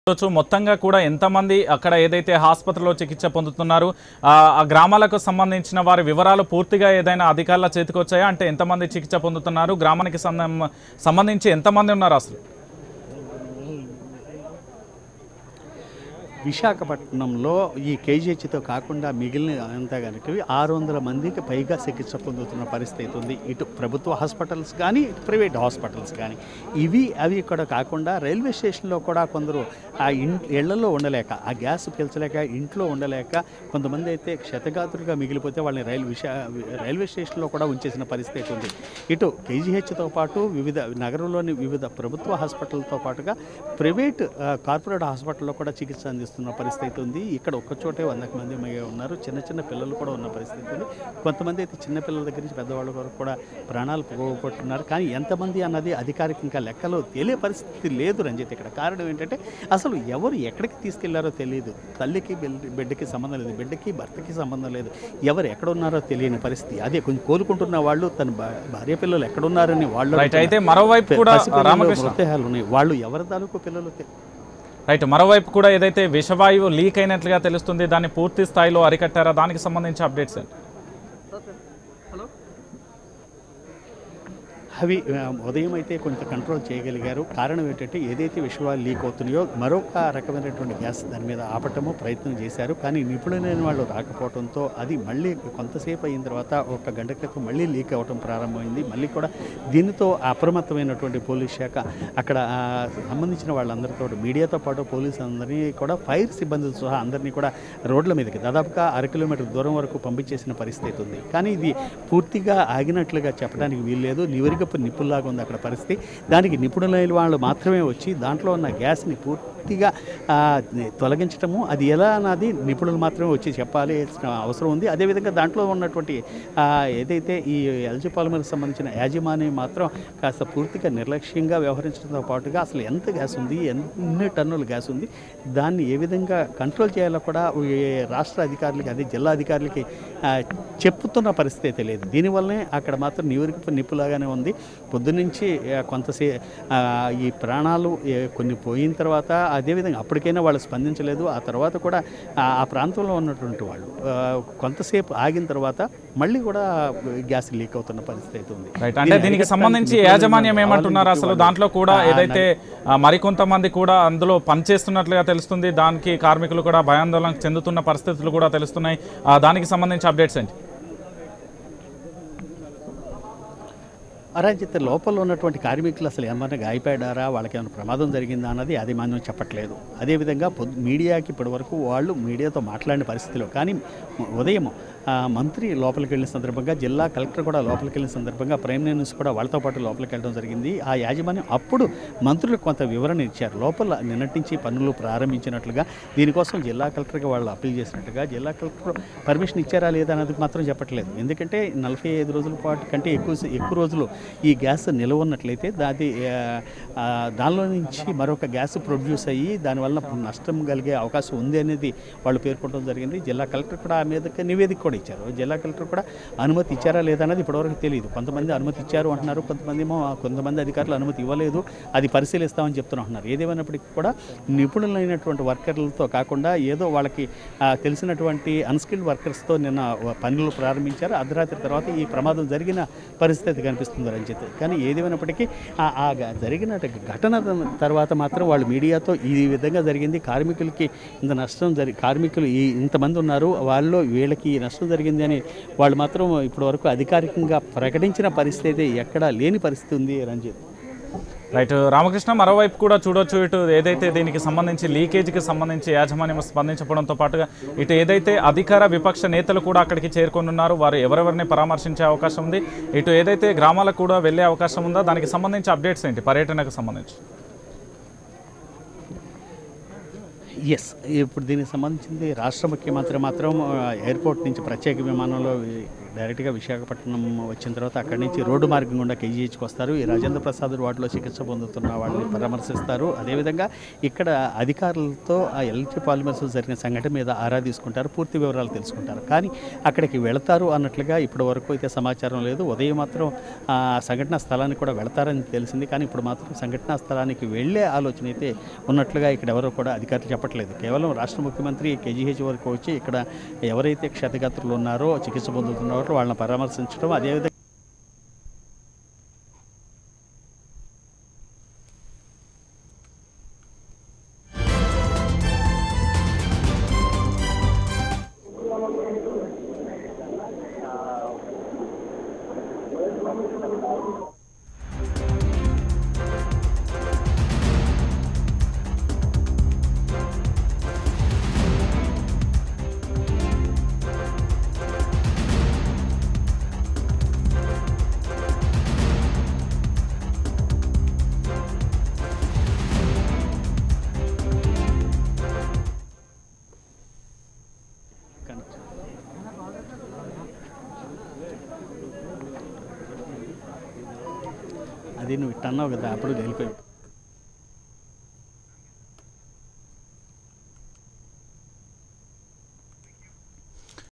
చూడొచ్చు మొత్తంగా కూడా ఎంతమంది అక్కడ ఏదైతే ఆసుపత్రిలో చికిత్స పొందుతున్నారు ఆ ఆ గ్రామాలకు సంబంధించిన వారి వివరాలు పూర్తిగా ఏదైనా అధికారుల చేతికి వచ్చాయా అంటే ఎంతమంది చికిత్స పొందుతున్నారు గ్రామానికి సంబంధం- సంబంధించి ఎంతమంది ఉన్నారు అసలు విశాఖపట్నంలో ఈ కేజీహెచ్తో కాకుండా మిగిలిన అంతా కనుక ఆరు వందల మందికి పైగా చికిత్స పొందుతున్న పరిస్థితి ఉంది ఇటు ప్రభుత్వ హాస్పిటల్స్ కానీ ఇటు ప్రైవేట్ హాస్పిటల్స్ కానీ ఇవి అవి ఇక్కడ కాకుండా రైల్వే స్టేషన్లో కూడా కొందరు ఆ ఇన్ ఇళ్లలో ఉండలేక ఆ గ్యాస్ పీల్చలేక ఇంట్లో ఉండలేక కొంతమంది అయితే క్షతగాతులుగా మిగిలిపోతే వాళ్ళని రైలు విశా రైల్వే స్టేషన్లో కూడా ఉంచేసిన పరిస్థితి ఉంది ఇటు కేజీహెచ్తో పాటు వివిధ నగరంలోని వివిధ ప్రభుత్వ హాస్పిటల్తో పాటుగా ప్రైవేట్ ఆ, కార్పొరేట్ హాస్పిటల్లో కూడా చికిత్స అందిస్తున్న పరిస్థితి ఉంది ఇక్కడ ఒక్క చోటే వందకు మంది మగే ఉన్నారు చిన్న చిన్న పిల్లలు కూడా ఉన్న పరిస్థితి ఉంది కొంతమంది అయితే చిన్న పిల్లల దగ్గర నుంచి పెద్దవాళ్ళ వరకు కూడా ప్రాణాలు పోగొట్టున్నారు కానీ ఎంతమంది అన్నది అధికారికంగా లెక్కలో తెలియ పరిస్థితి లేదు రంజిత్ ఇక్కడ కారణం ఏంటంటే అసలు ఎవరు ఎక్కడికి తీసుకెళ్లారో తెలియదు తల్లికి బిల్- బిడ్డకి సంబంధం లేదు బిడ్డకి భర్తకి సంబంధం లేదు ఎవరు ఎక్కడ ఉన్నారో తెలియని పరిస్థితి అదే కొంచెం కోలుకుంటున్న వాళ్ళు తన భా- భార్య పిల్లలు ఎక్కడున్నారని వాళ్ళు రైట్ అయితే మరోవైపు కూడా పసిపిల్లలు, రామకృష్ణ మృతదేహాలు ఉన్నాయి వాళ్ళు ఎవరి తాలూకు పిల్లలు తె- రైట్ మరోవైపు కూడా ఏదైతే విషవాయువు లీక్ అయినట్లుగా తెలుస్తుంది దాన్ని పూర్తి స్థాయిలో అరికట్టారా దానికి సంబంధించి అప్డేట్స్ ఏంటి అవి ఆ, ఉదయం అయితే కొంత కంట్రోల్ చేయగలిగారు కారణం ఏంటంటే ఏదైతే విషయాలు లీక్ అవుతున్నాయో మరొక రకమైనటువంటి గ్యాస్ దాని మీద ఆపటము ప్రయత్నం చేశారు కానీ నిపుణులైన వాళ్ళు రాకపోవడంతో అది మళ్ళీ కొంతసేపు అయిన తర్వాత ఒక గంట క్రితం మళ్ళీ లీక్ అవ్వటం ప్రారంభమైంది మళ్ళీ కూడా దీనితో అప్రమత్తమైనటువంటి పోలీస్ శాఖ అక్కడ ఆ, సంబంధించిన వాళ్ళందరితో మీడియాతో పాటు పోలీసు అందరినీ కూడా ఫైర్ సిబ్బందితో సహా అందరినీ కూడా రోడ్ల మీదకి దాదాపుగా అర కిలోమీటర్ దూరం వరకు పంపించేసిన పరిస్థితి ఉంది కానీ ఇది పూర్తిగా ఆగినట్లుగా చెప్పడానికి వీల్లేదు నివరిగపు నిప్పుల్లాగా ఉంది అక్కడ పరిస్థితి దానికి నిపుణులైన వాళ్ళు మాత్రమే వచ్చి దాంట్లో ఉన్న గ్యాస్ని పూర్తిగా ఆ, తొలగించటము అది ఎలా అన్నది నిపుణులు మాత్రమే వచ్చి చెప్పాలి అవసరం ఉంది అదేవిధంగా దాంట్లో ఉన్నటువంటి ఆ, ఏదైతే ఈ ఎల్జీ పాలిమర్కి సంబంధించిన యాజమాన్యం మాత్రం కాస్త పూర్తిగా నిర్లక్ష్యంగా వ్యవహరించడంతో పాటుగా అసలు ఎంత గ్యాస్ ఉంది ఎన్ని టన్నుల గ్యాస్ ఉంది దాన్ని ఏ విధంగా కంట్రోల్ చేయాలో కూడా ఈ రాష్ట్ర అధికారులకి అదే జిల్లా అధికారులకి ఆ, చెప్పుతున్న పరిస్థితి తెలియదు దీనివల్లనే అక్కడ మాత్రం నివురికి నిప్పులాగానే ఉంది పొద్దునుంచి ఆ, కొంతసే ఆ, ఈ ప్రాణాలు ఏ, కొన్ని పోయిన తర్వాత అదేవిధంగా అప్పటికైనా వాళ్ళు స్పందించలేదు ఆ తర్వాత కూడా ఆ ఆ ప్రాంతంలో ఉన్నటువంటి వాళ్ళు ఆ, కొంతసేపు ఆగిన తర్వాత మళ్ళీ కూడా గ్యాస్ లీక్ అవుతున్న పరిస్థితి అయితే ఉంది రైట్ అంటే దీనికి సంబంధించి యాజమాన్యం ఏమంటున్నారు అసలు దాంట్లో కూడా ఏదైతే ఆ, మరికొంతమంది కూడా అందులో పనిచేస్తున్నట్లుగా తెలుస్తుంది దానికి కార్మికులు కూడా భయాందోళన చెందుతున్న పరిస్థితులు కూడా తెలుస్తున్నాయి ఆ, దానికి సంబంధించి అప్డేట్స్ ఏంటి అరాజిత లోపల ఉన్నటువంటి కార్మికులు అసలు ఏమన్నా గాయపడారా వాళ్ళకి ఏమైనా ప్రమాదం జరిగిందా అన్నది అది మనం చెప్పట్లేదు అదేవిధంగా పొద్దు మీడియాకి ఇప్పటి వరకు వాళ్ళు మీడియాతో మాట్లాడిన పరిస్థితిలో కానీ ఉదయం ఆ, మంత్రి లోపలికి వెళ్ళిన సందర్భంగా జిల్లా కలెక్టర్ కూడా లోపలికి వెళ్ళిన సందర్భంగా ప్రైమ్ మినిస్టర్ కూడా వాళ్ళతో పాటు లోపలికి వెళ్ళడం జరిగింది ఆ యాజమాన్యం అప్పుడు మంత్రులకు కొంత వివరణ ఇచ్చారు లోపల నిన్నటి నుంచి పనులు ప్రారంభించినట్లుగా దీనికోసం జిల్లా కలెక్టర్కి వాళ్ళు అప్పీల్ చేసినట్టుగా జిల్లా కలెక్టర్ పర్మిషన్ ఇచ్చారా లేదా అన్నది మాత్రం చెప్పట్లేదు ఎందుకంటే నలభై ఐదు రోజుల పాటు కంటే ఎక్కువ ఎక్కువ రోజులు ఈ గ్యాస్ నిల్వ ఉన్నట్లయితే దాది ఆ, ఆ, దానిలో నుంచి మరొక గ్యాస్ ప్రొడ్యూస్ అయ్యి దానివల్ల నష్టం కలిగే అవకాశం ఉంది అనేది వాళ్ళు పేర్కొనడం జరిగింది జిల్లా కలెక్టర్ కూడా ఆ మీదకి నివేదిక కూడా ఇచ్చారు జిల్లా కలెక్టర్ కూడా అనుమతి ఇచ్చారా లేదా అనేది ఇప్పటివరకు తెలియదు కొంతమంది అనుమతి ఇచ్చారు అంటున్నారు కొంతమంది ఏమో కొంతమంది అధికారులు అనుమతి ఇవ్వలేదు అది పరిశీలిస్తామని చెప్తున్నారు ఏదేమైనప్పటికీ కూడా నిపుణులైనటువంటి వర్కర్లతో కాకుండా ఏదో వాళ్ళకి ఆ, తెలిసినటువంటి అన్స్కిల్డ్ వర్కర్స్తో నిన్న పనులు ప్రారంభించారు అర్ధరాత్రి తర్వాత ఈ ప్రమాదం జరిగిన పరిస్థితి కనిపిస్తుంది రంజిత్ కానీ ఏదేమైనప్పటికీ ఆ- ఆ గ- జరిగిన ఘటన తర్వాత మాత్రం వాళ్ళు మీడియాతో ఈ విధంగా జరిగింది కార్మికులకి ఇంత నష్టం జరి కార్మికులు ఈ ఇంతమంది ఉన్నారు వాళ్ళలో వీళ్ళకి ఈ నష్టం జరిగింది అని వాళ్ళు మాత్రం ఇప్పటి వరకు అధికారికంగా ప్రకటించిన పరిస్థితి అయితే ఎక్కడా లేని పరిస్థితి ఉంది రంజిత్ రైట్ రామకృష్ణ మరోవైపు కూడా చూడొచ్చు ఇటు ఏదైతే దీనికి సంబంధించి లీకేజీకి సంబంధించి యాజమాన్యం స్పందించడంతో పాటుగా ఇటు ఏదైతే అధికార విపక్ష నేతలు కూడా అక్కడికి చేరుకున్నారు వారు ఎవరెవరిని పరామర్శించే అవకాశం ఉంది ఇటు ఏదైతే గ్రామాలకు కూడా వెళ్ళే అవకాశం ఉందో దానికి సంబంధించి అప్డేట్స్ ఏంటి పర్యటనకు సంబంధించి ఎస్ ఇప్పుడు దీనికి సంబంధించింది రాష్ట్ర ముఖ్యమంత్రి మాత్రం ఆ, ఎయిర్పోర్ట్ నుంచి ప్రత్యేక విమానంలో డైరెక్ట్గా విశాఖపట్నం వచ్చిన తర్వాత అక్కడి నుంచి రోడ్డు మార్గం గుండా కేజీహెచ్కి వస్తారు ఈ రాజేంద్ర ప్రసాద్ వార్డులో చికిత్స పొందుతున్న వాళ్ళని పరామర్శిస్తారు అదేవిధంగా ఇక్కడ అధికారులతో ఆ ఎల్టీ పాలిమర్స్ జరిగిన సంఘటన మీద ఆరా తీసుకుంటారు పూర్తి వివరాలు తెలుసుకుంటారు కానీ అక్కడికి వెళతారు అన్నట్లుగా ఇప్పటి వరకు అయితే సమాచారం లేదు ఉదయం మాత్రం ఆ సంఘటనా స్థలానికి కూడా వెళతారని తెలిసింది కానీ ఇప్పుడు మాత్రం సంఘటనా స్థలానికి వెళ్ళే ఆలోచన అయితే ఉన్నట్లుగా ఇక్కడ ఎవరో కూడా అధికారులు చెప్పట్లేదు కేవలం రాష్ట్ర ముఖ్యమంత్రి కేజీహెచ్ వరకు వచ్చి ఇక్కడ ఎవరైతే క్షతగాత్రులు ఉన్నారో చికిత్స పొందుతున్నారో వాళ్ళని పరామర్శించడం అదేవిధంగా అది నువ్వు ఇట్టన్నావు కదా అప్పుడు వెళ్ళిపోయి